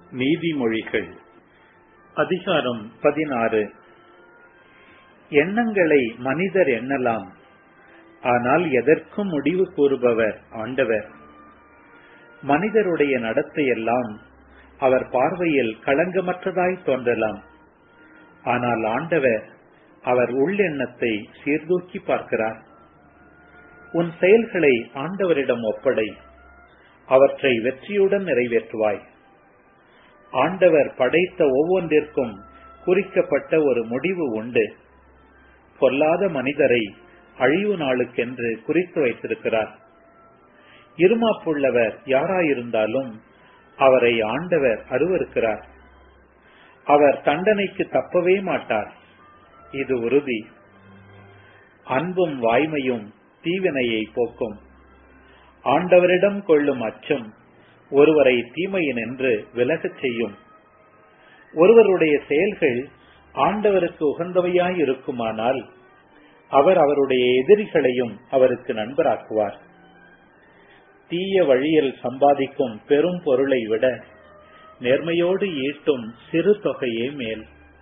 நீதிமொழிகள் அதிகாரம் பதினாறு எண்ணங்களை மனிதர் எண்ணலாம் ஆனால் எதற்கும் முடிவு கூறுபவர் ஆண்டவர் மனிதருடைய நடத்தையெல்லாம் அவர் பார்வையில் களங்கமற்றதாய் தோன்றலாம் ஆனால் ஆண்டவர் அவர் உள்ளெண்ணத்தை சீர்தூக்கி பார்க்கிறார் உன் செயல்களை ஆண்டவரிடம் ஒப்படை அவற்றை வெற்றியுடன் நிறைவேற்றுவாய் ஆண்டவர் படைத்த ஒவ்வொன்றிற்கும் குறிக்கப்பட்ட ஒரு முடிவு உண்டு பொல்லாத மனிதரை அழிவு நாளுக்கென்று குறித்து வைத்திருக்கிறார் இருமாப்புள்ளவர் யாராயிருந்தாலும் அவரை ஆண்டவர் அருவருக்கிறார் அவர் தண்டனைக்கு தப்பவே மாட்டார் இது உறுதி அன்பும் வாய்மையும் தீவினையை போக்கும் ஆண்டவரிடம் கொள்ளும் அச்சம் ஒருவரை தீமையினின்று விலகச் செய்யும் ஒருவருடைய செயல்கள் ஆண்டவருக்கு உகந்தவையாய் இருக்குமானால் அவர் அவருடைய எதிரிகளையும் அவருக்கு நண்பராக்குவார் தீய வழியில் சம்பாதிக்கும் பெரும் பொருளை விட நேர்மையோடு ஈட்டும் சிறு தொகையே மேல்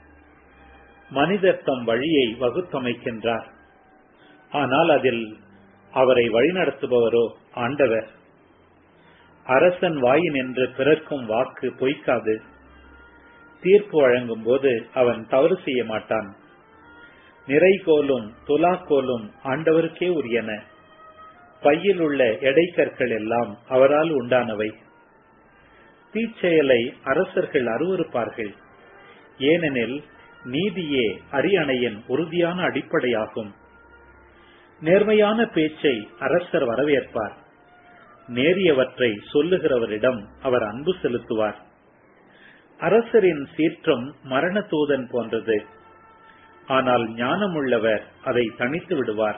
மனிதர் தம் வழியை வகுத்தமைக்கின்றார் ஆனால் அதில் அவரை வழிநடத்துபவரோ ஆண்டவர் அரசன் வாயின் என்று பிறக்கும் வாக்கு பொய்க்காது தீர்ப்பு வழங்கும் போது அவன் தவறு செய்ய மாட்டான் நிறைகோலும் துலாக்கோலும் ஆண்டவருக்கே உரியன பையில் உள்ள எடைக்கற்கள் எல்லாம் அவரால் உண்டானவை தீச்செயலை அரசர்கள் அருவறுப்பார்கள் ஏனெனில் நீதியே அரியணையின் உறுதியான அடிப்படையாகும் நேர்மையான பேச்சை அரசர் வரவேற்பார் நேரியவற்றை சொல்லுகிறவரிடம் அவர் அன்பு செலுத்துவார் அரசரின் சீற்றம் மரண தூதன் போன்றது ஆனால் ஞானமுள்ளவர் அதை தனித்து விடுவார்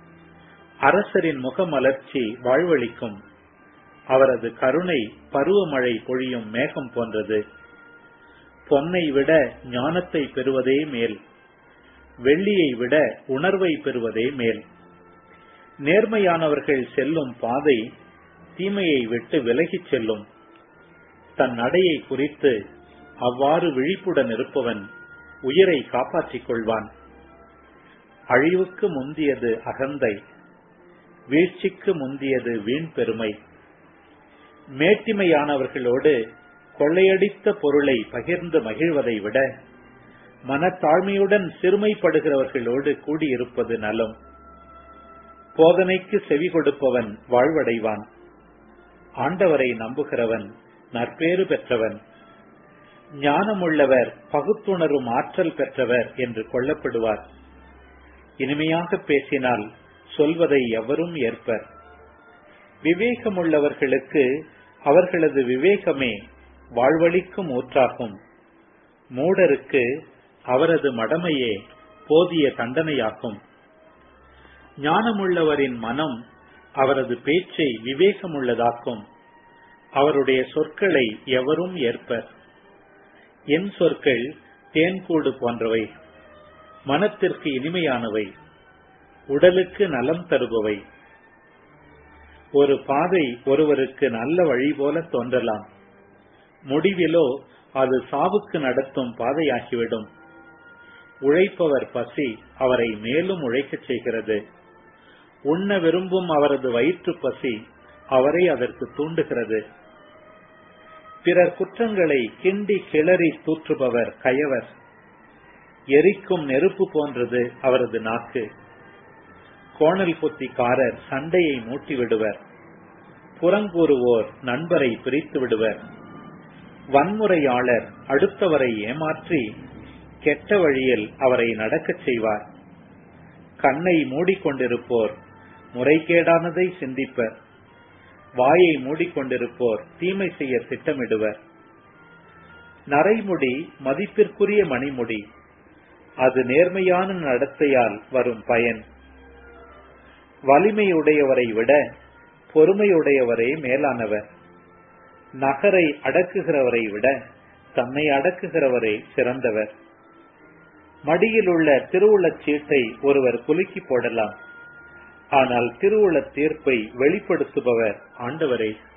அரசரின் முகமலர்ச்சி வாழ்வழிக்கும் அவரது கருணை பருவமழை பொழியும் மேகம் போன்றது பொன்னை விட ஞானத்தை பெறுவதே மேல் வெள்ளியை விட உணர்வை பெறுவதே மேல் நேர்மையானவர்கள் செல்லும் பாதை தீமையை விட்டு விலகிச் செல்லும் தன் நடையை குறித்து அவ்வாறு விழிப்புடன் இருப்பவன் உயிரை காப்பாற்றிக் கொள்வான் அழிவுக்கு முந்தியது அகந்தை வீழ்ச்சிக்கு முந்தியது வீண் பெருமை மேட்டிமையானவர்களோடு கொள்ளையடித்த பொருளை பகிர்ந்து மகிழ்வதை விட மனத்தாழ்மையுடன் சிறுமைப்படுகிறவர்களோடு கூடியிருப்பது நலம் போதனைக்கு செவி கொடுப்பவன் வாழ்வடைவான் ஆண்டவரை நம்புகிறவன் நற்பேறு பெற்றவன் ஞானமுள்ளவர் பகுத்துணரும் ஆற்றல் பெற்றவர் என்று கொள்ளப்படுவார் இனிமையாக பேசினால் சொல்வதை எவரும் ஏற்பர் விவேகமுள்ளவர்களுக்கு அவர்களது விவேகமே வாழ்வழிக்கும் ஊற்றாகும் மூடருக்கு அவரது மடமையே போதிய தண்டனையாகும் ஞானமுள்ளவரின் மனம் அவரது பேச்சை விவேகமுள்ளதாக்கும் அவருடைய சொற்களை எவரும் ஏற்பர் என் சொற்கள் தேன்கூடு போன்றவை மனத்திற்கு இனிமையானவை உடலுக்கு நலம் தருபவை ஒரு பாதை ஒருவருக்கு நல்ல வழி போல தோன்றலாம் முடிவிலோ அது சாவுக்கு நடத்தும் பாதையாகிவிடும் உழைப்பவர் பசி அவரை மேலும் உழைக்கச் செய்கிறது உண்ண விரும்பும் அவரது வயிற்று பசி அவரை அதற்கு தூண்டுகிறது பிறர் குற்றங்களை கிண்டி கிளறி தூற்றுபவர் கயவர் எரிக்கும் நெருப்பு போன்றது அவரது நாக்கு கோணல் புத்திக்காரர் சண்டையை மூட்டி விடுவர் புறங்கூறுவோர் நண்பரை பிரித்து விடுவர் வன்முறையாளர் அடுத்தவரை ஏமாற்றி கெட்ட வழியில் அவரை நடக்கச் செய்வார் கண்ணை மூடிக்கொண்டிருப்போர் முறைகேடானதை சிந்திப்பர் வாயை மூடிக்கொண்டிருப்போர் தீமை செய்ய திட்டமிடுவர் நரைமுடி மதிப்பிற்குரிய மணிமுடி அது நேர்மையான நடத்தையால் வரும் பயன் வலிமையுடையவரை விட பொறுமையுடையவரே மேலானவர் நகரை அடக்குகிறவரை விட தன்னை அடக்குகிறவரே சிறந்தவர் மடியில் உள்ள திருவுளச் சீட்டை ஒருவர் குலுக்கி போடலாம் ஆனால் திருவுள தீர்ப்பை வெளிப்படுத்துபவர் ஆண்டவரே